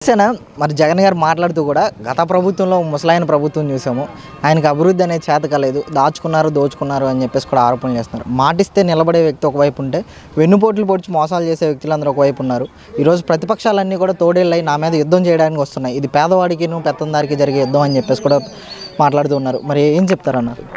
సేన మరి జగన్ గారు మాట్లాడుతూ కూడా గత ప్రభుత్వంలో ముసలాయన ప్రభుత్వం చూసాము ఆయనకు అభివృద్ధి అనేది చేత కాలేదు దాచుకున్నారు దోచుకున్నారు అని చెప్పేసి కూడా ఆరోపణలు చేస్తున్నారు మాటిస్తే నిలబడే వ్యక్తి ఒకవైపు ఉంటే వెన్నుపోట్లు పొడిచి మోసాలు చేసే వ్యక్తులందరూ ఒకవైపు ఉన్నారు ఈరోజు ప్రతిపక్షాలన్నీ కూడా తోడేళ్ళై నా మీద యుద్ధం చేయడానికి వస్తున్నాయి ఇది పేదవాడికి పెత్తందారికి జరిగే యుద్ధం అని చెప్పేసి కూడా మాట్లాడుతూ ఉన్నారు మరి ఏం చెప్తారన్నారు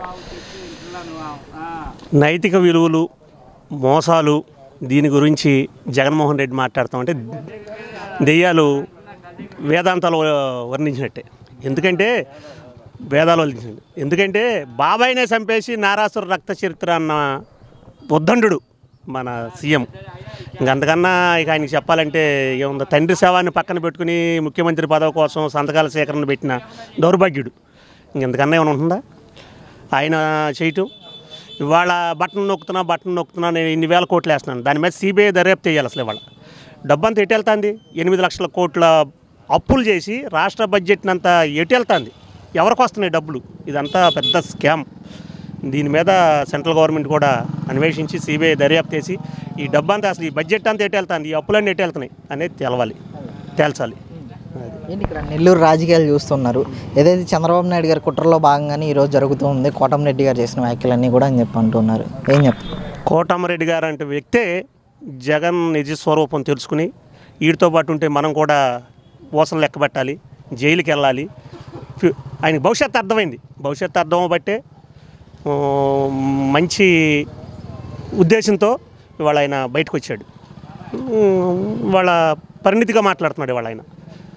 నైతిక విలువలు మోసాలు దీని గురించి జగన్మోహన్ రెడ్డి మాట్లాడతాం అంటే దెయ్యాలు వేదాంతాలు వర్ణించినట్టే ఎందుకంటే వేదాలు వర్ణించినట్టు ఎందుకంటే బాబాయినే చంపేసి నారాసుర రక్త చరిత్ర అన్న ఉద్దండు మన సీఎం ఇంకంతకన్నా ఇక ఆయనకి చెప్పాలంటే ఏముందో తండ్రి సేవాన్ని పక్కన పెట్టుకుని ముఖ్యమంత్రి పదవి కోసం సంతకాల సేకరణ పెట్టిన దౌర్భాగ్యుడు ఇంకెంతకన్నా ఏమైనా ఉంటుందా ఆయన చేయటం ఇవాళ బటన్ నొక్కుతున్నా బటన్ నొక్కుతున్నా నేను ఇన్ని వేల కోట్లు వేస్తున్నాను దాని మీద సిబిఐ దర్యాప్తు చేయాలి అసలు ఇవాళ డబ్బంతా ఎటు వెళ్తుంది ఎనిమిది లక్షల కోట్ల అప్పులు చేసి రాష్ట్ర బడ్జెట్ని అంతా ఎటు వెళ్తుంది ఎవరికి వస్తున్నాయి డబ్బులు ఇదంతా పెద్ద స్కామ్ దీని మీద సెంట్రల్ గవర్నమెంట్ కూడా అన్వేషించి సిబిఐ దర్యాప్తు చేసి ఈ డబ్బంతా అసలు ఈ బడ్జెట్ అంతా ఎటు వెళ్తుంది ఈ అప్పులన్నీ ఎటు వెళ్తున్నాయి అనేది తెలవాలి తేల్చాలి అది ఏంటి ఇక్కడ నెల్లూరు రాజకీయాలు చూస్తున్నారు ఏదైతే చంద్రబాబు నాయుడు గారి కుట్రలో భాగంగానే ఈరోజు జరుగుతుంది కోటమిరెడ్డి గారు చేసిన వ్యాఖ్యలన్నీ కూడా అని చెప్పి అంటున్నారు ఏం చెప్తారు కోటమరెడ్డి గారు అంటే వ్యక్తే జగన్ నిజ స్వరూపం తెలుసుకుని వీటితో పాటు ఉంటే మనం కూడా ఊసలు లెక్క పెట్టాలి జైలుకి వెళ్ళాలి ఫ్యూ- ఆయనకి భవిష్యత్తు అర్థమైంది భవిష్యత్తు అర్థం బట్టే ఆ, మంచి ఉద్దేశంతో ఇవాళ ఆయన బయటకు వచ్చాడు ఉమ్, వాళ్ళ పరిణితిగా మాట్లాడుతున్నాడు ఇవాళ ఆయన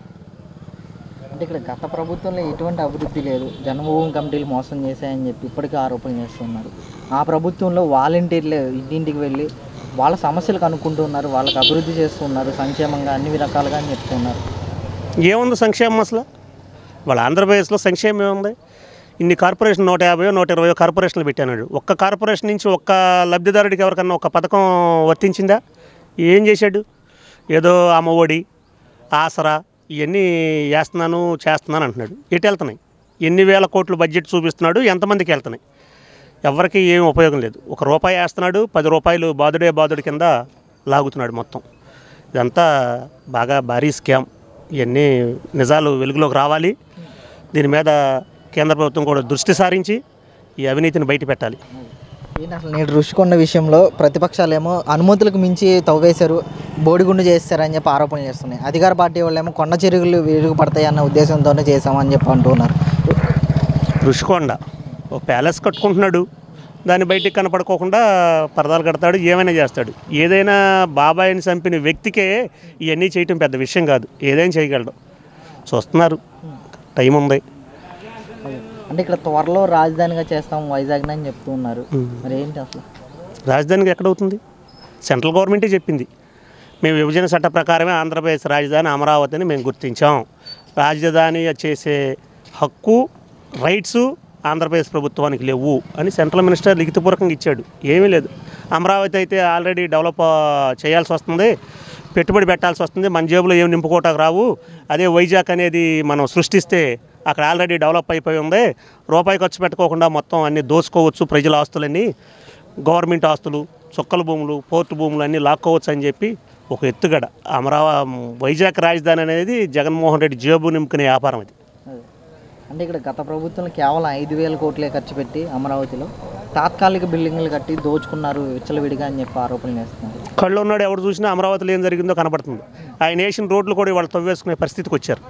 అంటే ఇక్కడ గత ప్రభుత్వంలో ఎటువంటి అభివృద్ధి లేదు జన్మభూమి కమిటీలు మోసం చేశాయని చెప్పి ఇప్పటికీ ఆరోపణలు చేస్తున్నారు ఆ ప్రభుత్వంలో వాలంటీర్లే ఇంటింటికి వెళ్ళి వాళ్ళ సమస్యలు కనుక్కుంటున్నారు వాళ్ళకి అభివృద్ధి చేస్తున్నారు సంక్షేమంగా అన్ని రకాలుగా అని చెప్తున్నారు ఏముంది సంక్షేమం అసలు వాళ్ళ ఆంధ్రప్రదేశ్లో సంక్షేమం ఏముంది ఇన్ని కార్పొరేషన్ నూట యాభై నూట ఇరవై కార్పొరేషన్లు పెట్టాడు ఒక్క కార్పొరేషన్ నుంచి ఒక్క లబ్ధిదారుడికి ఎవరికన్నా ఒక పథకం వర్తించిందా ఏం చేశాడు ఏదో అమ్మఒడి ఆసరా ఇవన్నీ వేస్తున్నాను చేస్తున్నాను అంటున్నాడు ఎటు వెళ్తున్నాయి ఎన్ని వేల కోట్లు బడ్జెట్ చూపిస్తున్నాడు ఎంతమందికి వెళ్తున్నాయి ఎవరికి ఏం ఉపయోగం లేదు ఒక రూపాయి వేస్తున్నాడు పది రూపాయలు బాదుడే బాదుడి కింద లాగుతున్నాడు మొత్తం ఇదంతా బాగా భారీ స్కామ్ ఇవన్నీ నిజాలు వెలుగులోకి రావాలి దీని మీద కేంద్ర ప్రభుత్వం కూడా దృష్టి సారించి ఈ అవినీతిని బయట పెట్టాలి ఏంటి అసలు నేడు రుషికొండ విషయంలో ప్రతిపక్షాలేమో అనుమతులకు మించి తవ్వేశారు బోడిగుండు చేస్తారని చెప్పి ఆరోపణలు చేస్తున్నాయి అధికార పార్టీ వాళ్ళేమో కొండ చెరువులు విరుగు పడతాయి అన్న ఉద్దేశంతోనే చేశామని చెప్పి అంటున్నారు రుషికొండ ఓ ప్యాలెస్ కట్టుకుంటున్నాడు దాన్ని బయటికి కనపడుకోకుండా పరదాలు కడతాడు ఏమైనా చేస్తాడు ఏదైనా బాబాయిని చంపిన వ్యక్తికే ఇవన్నీ చేయటం పెద్ద విషయం కాదు ఏదైనా చేయగలడు చూస్తున్నారు టైం ఉంది అంటే ఇక్కడ త్వరలో రాజధానిగా చేస్తాం వైజాగ్ అని చెప్తూ ఉన్నారు మరి ఏంటి అసలు రాజధానికి ఎక్కడవుతుంది సెంట్రల్ గవర్నమెంటే చెప్పింది మేము విభజన చట్ట ప్రకారమే ఆంధ్రప్రదేశ్ రాజధాని అమరావతిని మేము గుర్తించాం రాజధాని చేసే హక్కు రైట్స్ ఆంధ్రప్రదేశ్ ప్రభుత్వానికి లేవు అని సెంట్రల్ మినిస్టర్ లిఖితపూర్వకంగా ఇచ్చాడు ఏమీ లేదు అమరావతి అయితే ఆల్రెడీ డెవలప్ ఆ, చేయాల్సి వస్తుంది పెట్టుబడి పెట్టాల్సి వస్తుంది మన జేబులో ఏం నింపుకోవటానికి రావు అదే వైజాగ్ అనేది మనం సృష్టిస్తే అక్కడ ఆల్రెడీ డెవలప్ అయిపోయి ఉంది రూపాయి ఖర్చు పెట్టుకోకుండా మొత్తం అన్ని దోచుకోవచ్చు ప్రజల ఆస్తులన్నీ గవర్నమెంట్ ఆస్తులు చుక్కల భూములు పోర్టు భూములు అన్నీ లాక్కోవచ్చు అని చెప్పి ఒక ఎత్తుగడ అమరావతి వైజాగ్ రాజధాని అనేది జగన్మోహన్ రెడ్డి జేబు నింపుకునే వ్యాపారం అది అదే. అంటే ఇక్కడ గత ప్రభుత్వంలో కేవలం ఐదు వేల కోట్లే ఖర్చు పెట్టి అమరావతిలో తాత్కాలిక బిల్డింగ్లు కట్టి దోచుకున్నారు విచ్చలవిడిగా అని చెప్పి ఆరోపణలు చేస్తున్నారు కళ్ళు ఉన్నాడు ఎవరు చూసినా అమరావతిలో ఏం జరిగిందో కనబడుతుంది ఆయన వేసిన రోడ్లు కూడా వాళ్ళు తవ్వేసుకునే పరిస్థితికి వచ్చారు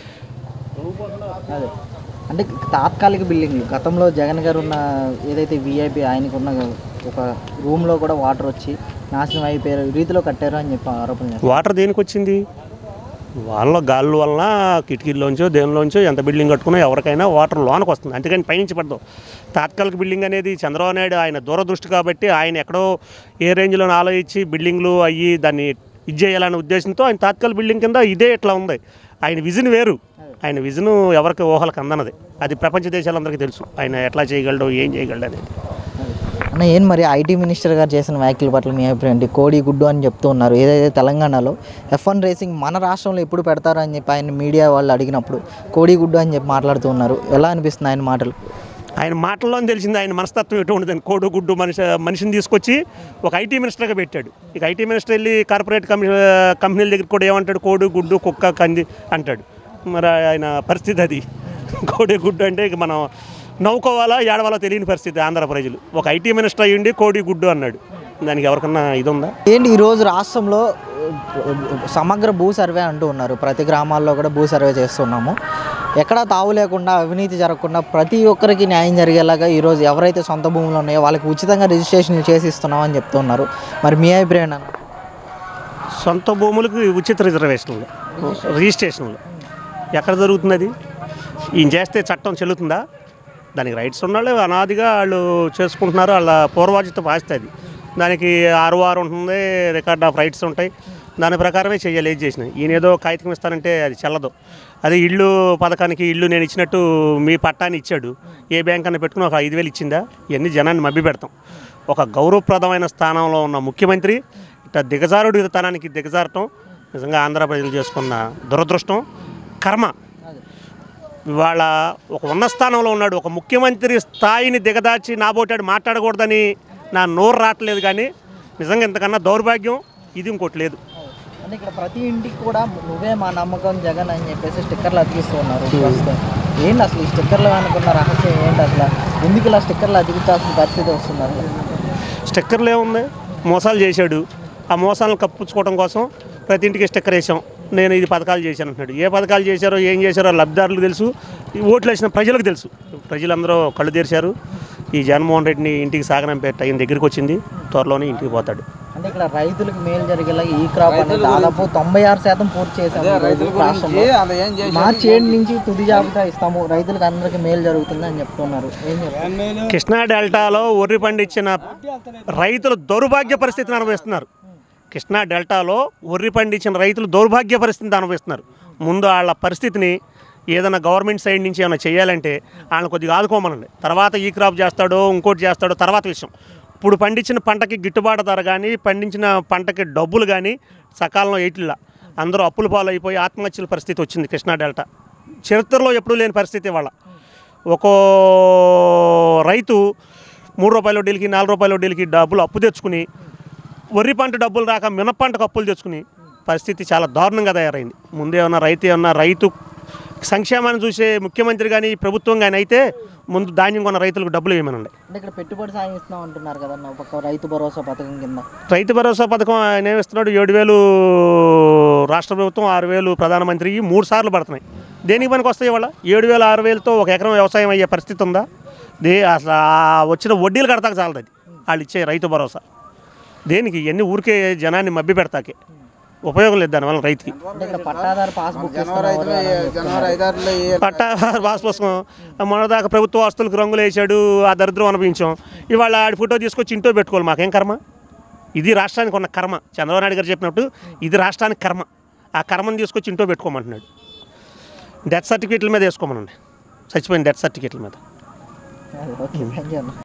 అదే అంటే తాత్కాలిక బిల్డింగ్లు గతంలో జగన్ గారు ఉన్న ఏదైతే విఐపి ఆయనకు ఉన్న ఒక రూమ్లో కూడా వాటర్ వచ్చి నాశనం అయిపోయారు ఈ రీతిలో కట్టారు అని చెప్పి ఆరోపణలు చేస్తారు వాటర్ దేనికి వచ్చింది వాళ్ళ గాలి వలన కిటికీల్లోంచో దేనిలోంచో ఎంత బిల్డింగ్ కట్టుకున్నా ఎవరికైనా వాటర్ లోనకు వస్తుంది అంతేకాని పైనుంచి పడదు తాత్కాలిక బిల్డింగ్ అనేది చంద్రబాబు నాయుడు ఆయన దూరదృష్టి కాబట్టి ఆయన ఎక్కడో ఏ రేంజ్లో ఆలోచించి బిల్డింగ్లు అయ్యి దాన్ని ఇది చేయాలనే ఉద్దేశంతో ఆయన తాత్కాలిక బిల్డింగ్ కింద ఇదే ఇట్లా ఉంది ఆయన విజన్ వేరు ఆయన విజన్ ఎవరికి ఊహలకు అందనది అది ప్రపంచ దేశాలందరికీ తెలుసు ఆయన ఎట్లా చేయగలడు ఏం చేయగలడు అనేది అన్న ఏం మరి ఐటీ మినిస్టర్ గారు చేసిన వ్యాఖ్యల పట్ల మీ అభిప్రాయం ఏంటి కోడి గుడ్డు అని చెప్తూ ఉన్నారు ఏదైతే తెలంగాణలో ఎఫ్ వన్ రేసింగ్ మన రాష్ట్రంలో ఎప్పుడు పెడతారు అని చెప్పి ఆయన మీడియా వాళ్ళు అడిగినప్పుడు కోడి గుడ్డు అని చెప్పి మాట్లాడుతూ ఉన్నారు ఎలా అనిపిస్తుంది ఆయన మాటలు ఆయన మాటల్లో తెలిసింది ఆయన మనస్తత్వం ఎటు ఉండదని కోడు గుడ్డు మనిషి మనిషిని తీసుకొచ్చి ఒక ఐటీ మినిస్టర్గా పెట్టాడు ఇక ఐటీ మినిస్టర్ వెళ్ళి కార్పొరేట్ కంపెనీ కంపెనీల దగ్గర కూడా ఏమంటాడు కోడు గుడ్డు కుక్క కంది అంటాడు మరి ఆయన పరిస్థితి అది కోడి గుడ్డు అంటే ఇక మనం నవ్వుకోవాలా ఏడవాలో తెలియని పరిస్థితి ఆంధ్ర ప్రజలు ఒక ఐటీ మినిస్టర్ అయ్యుండి కోడి గుడ్డు అన్నాడు దానికి ఎవరికన్నా ఇది ఉందా ఏంటి ఈరోజు రాష్ట్రంలో ఆ, సమగ్ర భూ సర్వే అంటూ ఉన్నారు ప్రతి గ్రామాల్లో కూడా భూ సర్వే చేస్తున్నాము ఎక్కడా తావు లేకుండా అవినీతి జరగకుండా ప్రతి ఒక్కరికి న్యాయం జరిగేలాగా ఈరోజు ఎవరైతే సొంత భూములు ఉన్నాయో వాళ్ళకి ఉచితంగా రిజిస్ట్రేషన్ చేసి ఇస్తున్నామని చెప్తున్నారు మరి మీ అభిప్రాయం అన్న సొంత భూములకు ఉచిత రిజర్వేషన్లు రిజిస్ట్రేషన్లు ఎక్కడ జరుగుతుంది అది ఈయన చేస్తే చట్టం చెల్లుతుందా దానికి రైట్స్ ఉన్నవాళ్ళు అనాదిగా వాళ్ళు చేసుకుంటున్నారు వాళ్ళ పూర్వాజిత ఆస్తి అది దానికి ఆర్ఓఆర్ ఉంటుంది రికార్డ్ ఆఫ్ రైట్స్ ఉంటాయి దాని ప్రకారమే చెయ్యాలి ఏది చేసిన ఈయన ఏదో కాగితం ఇస్తానంటే అది చెల్లదు అదే ఇల్లు పథకానికి ఇల్లు నేను ఇచ్చినట్టు మీ పట్టాన్ని ఇచ్చాడు ఏ బ్యాంక్ అన్న పెట్టుకుని ఒక ఐదు వేలు ఇచ్చిందా ఇవన్నీ జనాన్ని మభ్య పెడతాం ఒక గౌరవప్రదమైన స్థానంలో ఉన్న ముఖ్యమంత్రి ఇట్లా దిగజారుడు తనానికి దిగజారటం నిజంగా ఆంధ్ర ప్రజలు చేసుకున్న దురదృష్టం కర్మ ఇవాళ ఒక ఉన్న స్థానంలో ఉన్నాడు ఒక ముఖ్యమంత్రి స్థాయిని దిగదార్చి నాబోటాడు మాట్లాడకూడదని నా నోరు రావట్లేదు కానీ నిజంగా ఇంతకన్నా దౌర్భాగ్యం ఇది ఇంకోటి లేదు అంటే ఇక్కడ ప్రతి ఇంటికి కూడా నువ్వే మా నమ్మకం జగన్ అని చెప్పేసి స్టిక్కర్లు అతికిస్తూ ఉన్నారు ప్రస్తుతం ఏంటి అసలు ఈ స్టిక్కర్లు అనుకున్న రహస్యం ఏంటి అసలు ఎందుకు ఇలా స్టిక్కర్లు అతికించాల్సిన పరిస్థితి వస్తుంది అసలు స్టిక్కర్లు ఏముంది మోసాలు చేశాడు ఆ మోసాలను కప్పించుకోవడం కోసం ప్రతి ఇంటికి స్టిక్కర్ వేసాం నేను ఇది పథకాలు చేశాను అంటున్నాడు ఏ పథకాలు చేశారో ఏం చేశారో లబ్ధిదారులకు తెలుసు ఈ ఓట్లు వేసిన ప్రజలకు తెలుసు ప్రజలందరూ కళ్ళు తెరిచారు ఈ జగన్మోహన్ రెడ్డిని ఇంటికి సాగనంపే టైం దగ్గరికి వచ్చింది త్వరలోనే ఇంటికి పోతాడు అంటే ఇక్కడ రైతులకు మేలు జరిగేలా ఈ క్రాప్ అనేది దాదాపు తొంభై ఆరు శాతం పూర్తి చేశాము ఈ రోజు రాష్ట్రంలో మార్చి ఏడు నుంచి తుది జాబితా ఇస్తాము రైతులకు అందరికీ మేలు జరుగుతుంది అని చెప్తున్నారు ఏం చెప్తారు కృష్ణా డెల్టాలో వరి పండించిన రైతులు దౌర్భాగ్య పరిస్థితిని అనుభవిస్తున్నారు కృష్ణా డెల్టాలో వరి పండించిన రైతులు దౌర్భాగ్య పరిస్థితిని అనుభవిస్తున్నారు ముందు వాళ్ళ పరిస్థితిని ఏదైనా గవర్నమెంట్ సైడ్ నుంచి ఏమైనా చేయాలంటే వాళ్ళని కొద్దిగా ఆదుకోమనండి తర్వాత ఈ క్రాప్ చేస్తాడో ఇంకోటి చేస్తాడో తర్వాత విషయం ఇప్పుడు పండించిన పంటకి గిట్టుబాటు ధర కానీ పండించిన పంటకి డబ్బులు కానీ సకాలంలో వేయట్లా అందరూ అప్పుల పాలు అయిపోయి ఆత్మహత్యల పరిస్థితి వచ్చింది కృష్ణా డెల్టా చరిత్రలో ఎప్పుడూ లేని పరిస్థితి వాళ్ళ ఒక్కో రైతు మూడు రూపాయల వడ్డీలకి నాలుగు రూపాయల వడ్డీలకి డబ్బులు అప్పు తెచ్చుకుని వరి పంట డబ్బులు రాక మినపంటకు అప్పులు తెచ్చుకుని పరిస్థితి చాలా దారుణంగా తయారైంది ముందే ఉన్న రైతు ఏమన్నా రైతు సంక్షేమాన్ని చూసే ముఖ్యమంత్రి కానీ ప్రభుత్వం కానీ అయితే ముందు ధాన్యం కొన్న రైతులకు డబ్బులు ఇవ్వమనండి అంటే ఇక్కడ పెట్టుబడి సాయం ఇస్తున్నాం అంటున్నారు కదా ఒక పక్క రైతు భరోసా పథకం కింద రైతు భరోసా పథకం ఆయన ఏమిస్తున్నాడు ఏడు వేలు రాష్ట్ర ప్రభుత్వం ఆరు వేలు ప్రధానమంత్రి మూడు సార్లు పడుతున్నాయి దేనికి పనికి వస్తాయి వాళ్ళ ఏడు వేలు ఆరు వేలతో ఒక ఎకరం వ్యవసాయం అయ్యే పరిస్థితి ఉందా దే అసలు ఆ వచ్చిన వడ్డీలు కడతాక చాలదు అది వాళ్ళు ఇచ్చే రైతు భరోసా దేనికి ఇవన్నీ ఊరికే జనాన్ని మభ్య పెడతాకే ఉపయోగం లేదు దానివల్ల రైతుకి అంటే ఇక్కడ పట్టాదారు పాస్బుక్ పట్టా పాస్ పుస్తకం మొన్నదాకా ప్రభుత్వ ఆస్తులకు రంగులు వేసాడు ఆ దరిద్రం అనుభవించాం ఇవాళ ఆడి ఫోటో తీసుకొచ్చి ఇంట్లో పెట్టుకోవాలి మాకేం కర్మ ఇది రాష్ట్రానికి ఉన్న కర్మ చంద్రబాబు నాయుడు గారు చెప్పినట్టు ఇది రాష్ట్రానికి కర్మ ఆ కర్మను తీసుకొచ్చి ఇంట్లో పెట్టుకోమంటున్నాడు డెత్ సర్టిఫికేట్ల మీద వేసుకోమనండి చచ్చిపోయిన డెత్ సర్టిఫికేట్ల మీద ఓకే థ్యాంక్ యూ అన్న